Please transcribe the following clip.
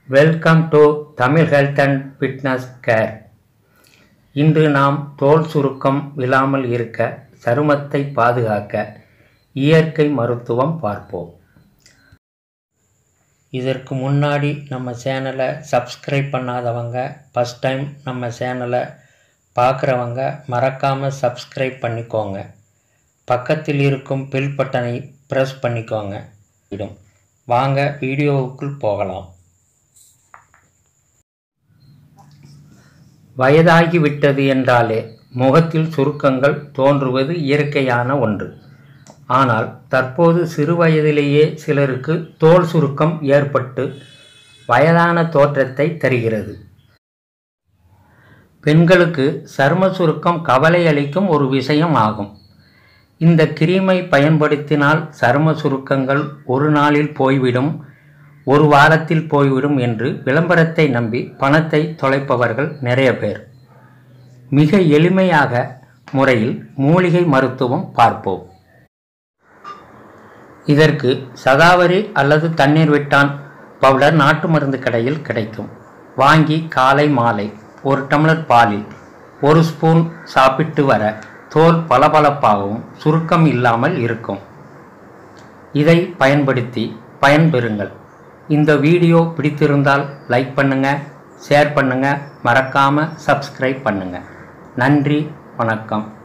welcome to Tamil health and fitness care இன்று நாம் தோல் சுருக்கம் விழாமல் இருக்க சருமத்தை பாதுகாக்க இயற்கை மருத்துவம் பார்ப்போம் இதற்கு முன்னாடி நம்ம சேனலை சப்ஸ்கிரைப் பண்ணாதவங்க ஃபஸ்ட் டைம் நம்ம சேனலை பார்க்குறவங்க மறக்காமல் சப்ஸ்கிரைப் பண்ணிக்கோங்க பக்கத்தில் இருக்கும் பெல் பட்டனை ப்ரெஸ் பண்ணிக்கோங்க இடும் வாங்க வீடியோவுக்குள் போகலாம் வயதாகிவிட்டது என்றாலே முகத்தில் சுருக்கங்கள் தோன்றுவது இயற்கையான ஒன்று ஆனால் தற்போது சிறு வயதிலேயே சிலருக்கு தோல் சுருக்கம் ஏற்பட்டு வயதான தோற்றத்தை தருகிறது பெண்களுக்கு சரும சுருக்கம் கவலை அளிக்கும் ஒரு விஷயம் ஆகும் இந்த கிரீமை பயன்படுத்தினால் சரும சுருக்கங்கள் ஒரு நாளில் போய்விடும் ஒரு வாரத்தில் போய்விடும் என்று விளம்பரத்தை நம்பி பணத்தை தொலைப்பவர்கள் நிறைய பேர் மிக எளிமையாக முறையில் மூலிகை மருத்துவம் பார்ப்போம் இதற்கு சதாவரி அல்லது தண்ணீர் விட்டான் பவுடர் நாட்டு மருந்து கடையில் கிடைக்கும் வாங்கி காலை மாலை ஒரு டம்ளர் பாலில் ஒரு ஸ்பூன் சாப்பிட்டு வர தோல் பளபளப்பாகவும் சுருக்கம் இல்லாமல் இருக்கும் இதை பயன்படுத்தி பயன்பெறுங்கள் இந்த வீடியோ பிடித்திருந்தால் லைக் பண்ணுங்கள் ஷேர் பண்ணுங்கள் மறக்காமல் சப்ஸ்கிரைப் பண்ணுங்கள் நன்றி வணக்கம்